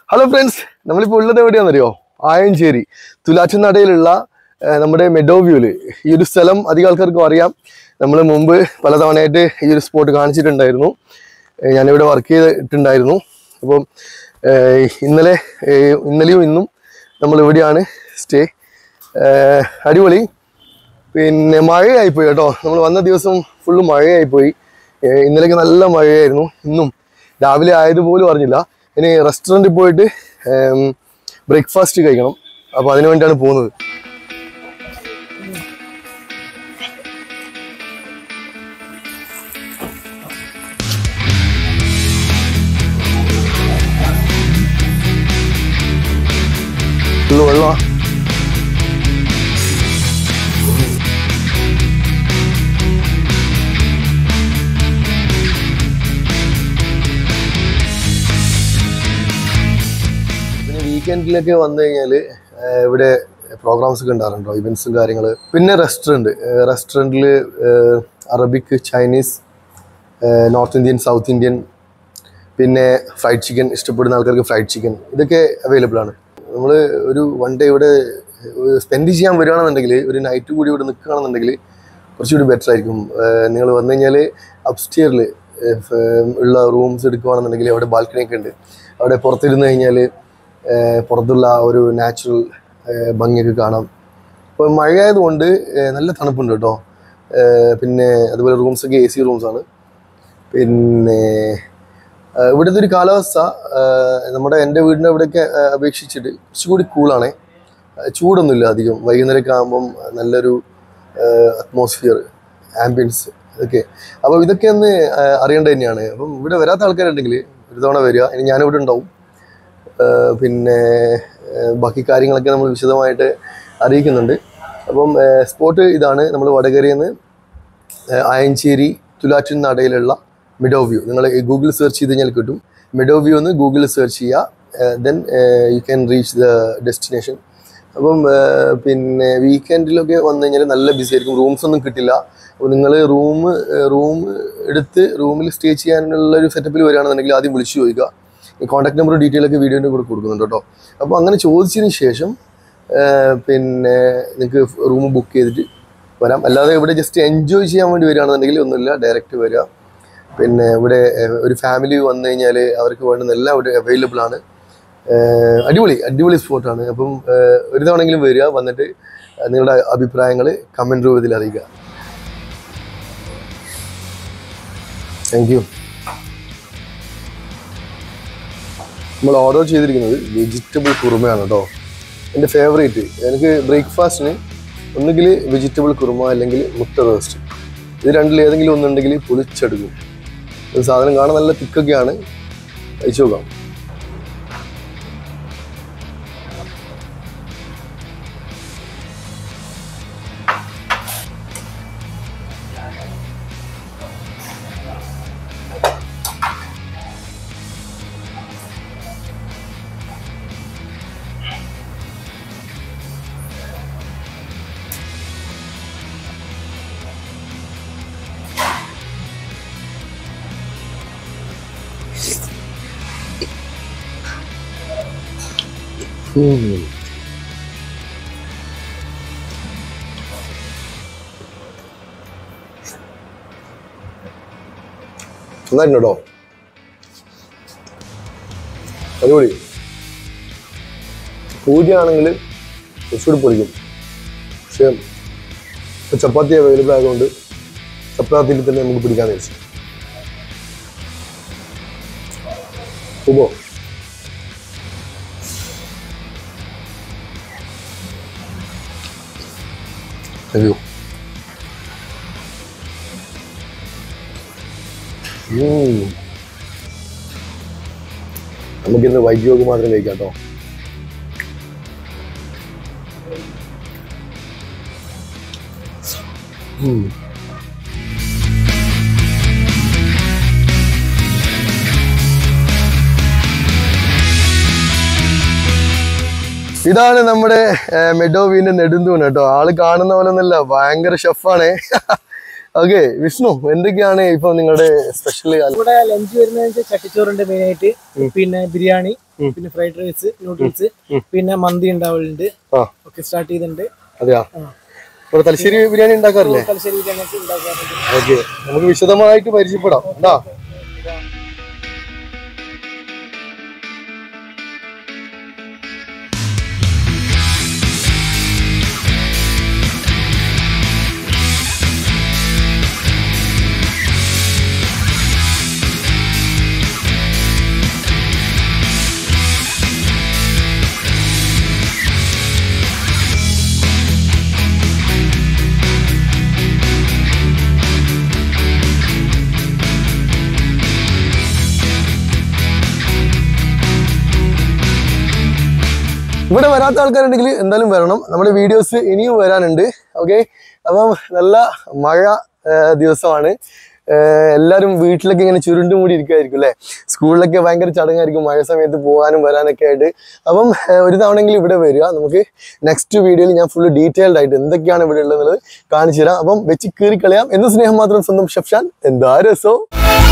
Hello friends നമ്മളിപ്പോൾ ഉള്ളത് എവിടെയാണെന്നറിയോ ആയഞ്ചേരി തുലാറ്റുനടയിലുള്ള ഏർ, നമ്മുടെ മെഡോവ്യൂല് ഈ ഒരു സ്ഥലം അധികം ആൾക്കാർക്കും അറിയാം നമ്മൾ മുമ്പ് പലതവണയായിട്ട് ഈ ഒരു സ്പോട്ട് കാണിച്ചിട്ടുണ്ടായിരുന്നു ഏർ, ഞാനിവിടെ വർക്ക് ചെയ്തിട്ടുണ്ടായിരുന്നു അപ്പം ഏർ, ഇന്നലെ ഏർ, ഇന്നലെയും ഇന്നും നമ്മൾ ഇവിടെയാണ് സ്റ്റേ അടിപൊളി പിന്നെ മഴയായിപ്പോയി കേട്ടോ നമ്മൾ വന്ന ദിവസം ഫുള്ള് മഴയായിപ്പോയി ഏർ ഇന്നലെയൊക്കെ നല്ല മഴയായിരുന്നു ഇന്നും രാവിലെ ആയതുപോലും അറിഞ്ഞില്ല ഇനി റെസ്റ്റോറൻറ്റിൽ പോയിട്ട് ബ്രേക്ക്ഫാസ്റ്റ് കഴിക്കണം അപ്പോൾ അതിനു വേണ്ടിയാണ് പോകുന്നത് ഫുള്ള് വെള്ളമാണ് പിന്നെ വീക്കെൻഡിലൊക്കെ വന്നു കഴിഞ്ഞാൽ ഇവിടെ പ്രോഗ്രാംസ് ഒക്കെ ഉണ്ടാറുണ്ടോ ഇവൻസും കാര്യങ്ങൾ പിന്നെ റെസ്റ്റോറൻറ്റ് റെസ്റ്റോറൻറ്റിൽ Arabic Chinese north Indian south Indian പിന്നെ ഫ്രൈഡ് ചിക്കൻ ഇഷ്ടപ്പെടുന്ന ആൾക്കാർക്ക് ഫ്രൈഡ് ചിക്കൻ ഇതൊക്കെ അവൈലബിൾ ആണ് നമ്മൾ ഒരു വൺ ഡേ ഇവിടെ സ്പെൻഡ് ചെയ്യാൻ വരികയാണെന്നുണ്ടെങ്കിൽ ഒരു നൈറ്റ് കൂടി ഇവിടെ നിൽക്കുകയാണെന്നുണ്ടെങ്കിൽ കുറച്ചുകൂടി ബെറ്റർ ആയിരിക്കും നിങ്ങൾ വന്നു കഴിഞ്ഞാൽ അപ്സ്റ്റെയറിൽ ഉള്ള റൂംസ് എടുക്കുകയാണെന്നുണ്ടെങ്കിൽ അവിടെ ബാൽക്കണി ഒക്കെ ഉണ്ട് അവിടെ പുറത്തിരുന്ന് കഴിഞ്ഞാൽ പുറത്തുള്ള ആ ഒരു നാച്ചുറൽ ഭംഗിയൊക്കെ കാണാം ഇപ്പോൾ മഴയായതുകൊണ്ട് ഏഹ് നല്ല തണുപ്പുണ്ട് കേട്ടോ ഏഹ് പിന്നെ അതുപോലെ റൂംസൊക്കെ എ സി റൂംസാണ് പിന്നെ ഏഹ് ഇവിടുത്തെ ഒരു കാലാവസ്ഥ ഏഹ് നമ്മുടെ എൻ്റെ വീടിൻ്റെ അവിടെയൊക്കെ ഏഹ് അപേക്ഷിച്ചിട്ട് കുറച്ചുകൂടി കൂളാണ് ചൂടൊന്നുമില്ല അധികം വൈകുന്നേരമൊക്കെ ആകുമ്പം നല്ലൊരു അറ്റ്മോസ്ഫിയർ ആംബിയൻസ് ഇതൊക്കെ അപ്പോൾ ഇതൊക്കെ ഒന്ന് ഏഹ് അറിയേണ്ടത് തന്നെയാണ് അപ്പം ഇവിടെ വരാത്ത ആൾക്കാരുണ്ടെങ്കിൽ ഒരു തവണ വരിക ഇനി ഞാനിവിടെ ഉണ്ടാവും ഏഹ് പിന്നെ ഏഹ് ബാക്കി കാര്യങ്ങളൊക്കെ നമ്മൾ വിശദമായിട്ട് അറിയിക്കുന്നുണ്ട് അപ്പം സ്പോട്ട് ഇതാണ് നമ്മൾ വടകരയിൽ നിന്ന് ഏഹ് ആയഞ്ചേരി തുലാറ്റിൻ നടയിലുള്ള മിഡോ വ്യൂ നിങ്ങൾ ഗൂഗിൾ സെർച്ച് ചെയ്ത് കഴിഞ്ഞാൽ കിട്ടും മിഡോ വ്യൂ എന്ന് ഗൂഗിളിൽ സെർച്ച് ചെയ്യുക then you can reach the destination അപ്പം ഏഹ് പിന്നെ വീക്കെൻഡിലൊക്കെ വന്നു കഴിഞ്ഞാൽ നല്ല ബിസി ആയിരിക്കും റൂംസ് ഒന്നും കിട്ടില്ല അപ്പോൾ നിങ്ങൾ റൂം റൂം എടുത്ത് റൂമിൽ സ്റ്റേ ചെയ്യാനുള്ള ഒരു സെറ്റപ്പിൽ വരികയാണെന്നുണ്ടെങ്കിൽ ആദ്യം വിളിച്ചു ചോദിക്കുക കോൺടാക്ട് നമ്പർ ഡീറ്റെയിൽ ഒക്കെ വീഡിയോൻ്റെ കൂടെ കൊടുക്കുന്നുണ്ട് കേട്ടോ അപ്പോൾ അങ്ങനെ ചോദിച്ചതിന് ശേഷം ഏഹ് പിന്നെ നിങ്ങൾക്ക് റൂം ബുക്ക് ചെയ്തിട്ട് വരാം അല്ലാതെ ഇവിടെ ജസ്റ്റ് എൻജോയ് ചെയ്യാൻ വേണ്ടി വരികയാണെന്നുണ്ടെങ്കിൽ ഒന്നുമില്ല ഡയറക്റ്റ് വരിക പിന്നെ ഇവിടെ ഏഹ്, ഒരു ഫാമിലി വന്നു കഴിഞ്ഞാൽ അവർക്ക് വേണ്ടുന്ന എല്ലാം ഇവിടെ അവൈലബിൾ ആണ് ഏഹ്, അടിപൊളി അടിപൊളി സ്പോട്ടാണ് അപ്പം ഏഹ്, ഒരു തവണെങ്കിലും വരിക വന്നിട്ട് നിങ്ങളുടെ അഭിപ്രായങ്ങൾ കമൻറ്റ് രൂപത്തിൽ അറിയിക്കുക താങ്ക് യു നമ്മൾ ഓർഡർ ചെയ്തിരിക്കുന്നത് വെജിറ്റബിൾ കുറുമയാണ് കേട്ടോ എൻ്റെ ഫേവറേറ്റ് എനിക്ക് ബ്രേക്ക്ഫാസ്റ്റിന് ഒന്നുകിൽ വെജിറ്റബിൾ കുറുമ അല്ലെങ്കിൽ മുട്ട റോസ്റ്റ് ഇത് രണ്ടിൽ ഏതെങ്കിലും ഒന്നുണ്ടെങ്കിൽ പൊളിച്ചെടുക്കും ഇത് സാധനം കാണാൻ നല്ല തിക്കൊക്കെയാണ് അയച്ചു നോക്കാം ഉം. നന്നായിട്ടുണ്ട് കേട്ടോ അടിപൊളി പൂജയാണെങ്കിൽ കുറച്ചുകൂടി പൊളിക്കും പക്ഷേ ഇപ്പൊ ചപ്പാത്തി അവൈലബിൾ ആയതുകൊണ്ട് ചപ്പാത്തിയിൽ തന്നെ നമുക്ക് പിടിക്കാന്ന് വെച്ചു ഉബോ താങ്ക് യു നമുക്കിന്ന് വൈദ്യോഗ മാത്രം കഴിക്കാം കേട്ടോ ഉം. ഇതാണ് നമ്മുടെ മെഡോവിന്റെ നെടുന്തൂണ് കേട്ടോ ആള് കാണുന്ന പോലെ ഒന്നല്ല ഭയങ്കര ഷെഫാണ് ഓക്കെ വിഷ്ണു എന്തൊക്കെയാണ് ഇപ്പൊ നിങ്ങളുടെ സ്പെഷ്യൽ ഇവിടെ ലഞ്ച് വരുന്നത് വെച്ചാൽ ചട്ടിച്ചോറുണ്ട് മെയിൻ ആയിട്ട് പിന്നെ ബിരിയാണി പിന്നെ ഫ്രൈഡ് റൈസ് നൂഡിൽസ് പിന്നെ മന്തി ഉണ്ടാവലുണ്ട് ആ ഒക്കെ സ്റ്റാർട്ട് ചെയ്തിട്ടുണ്ട് അതെയാ ഇവിടെ തലശ്ശേരി ബിരിയാണി ഉണ്ടാക്കാറില്ലേ തലശ്ശേരി ബിരിയാണി ഒക്കെ ഉണ്ടാക്കാറുണ്ട് ഓക്കെ നമുക്ക് വിശദമായിട്ട് പരിചയപ്പെടാം എന്താ ഇവിടെ വരാത്ത ആൾക്കാരുണ്ടെങ്കിൽ എന്തായാലും വരണം നമ്മുടെ വീഡിയോസ് ഇനിയും വരാനുണ്ട് ഓക്കെ അപ്പം നല്ല മഴ ആ, ദിവസമാണ് ആ, എല്ലാവരും വീട്ടിലൊക്കെ ഇങ്ങനെ ചുരുണ്ടു മൂടി ഇരിക്കുമായിരിക്കും അല്ലേ സ്കൂളിലൊക്കെ ഭയങ്കര ചടങ്ങായിരിക്കും മഴ സമയത്ത് പോകാനും വരാനൊക്കെ ആയിട്ട് അപ്പം ആ, ഒരു തവണയെങ്കിലും ഇവിടെ വരിക നമുക്ക് നെക്സ്റ്റ് വീഡിയോയിൽ ഞാൻ ഫുള്ള് ഡീറ്റെയിൽഡ് ആയിട്ട് എന്തൊക്കെയാണ് ഇവിടെ ഉള്ളത് കാണിച്ചു തരാം അപ്പം വെച്ച് കീറി കളയാം എന്ന് സ്നേഹം മാത്രം സ്വന്തം ഷഫ്ഷാൻ എന്താ രസോ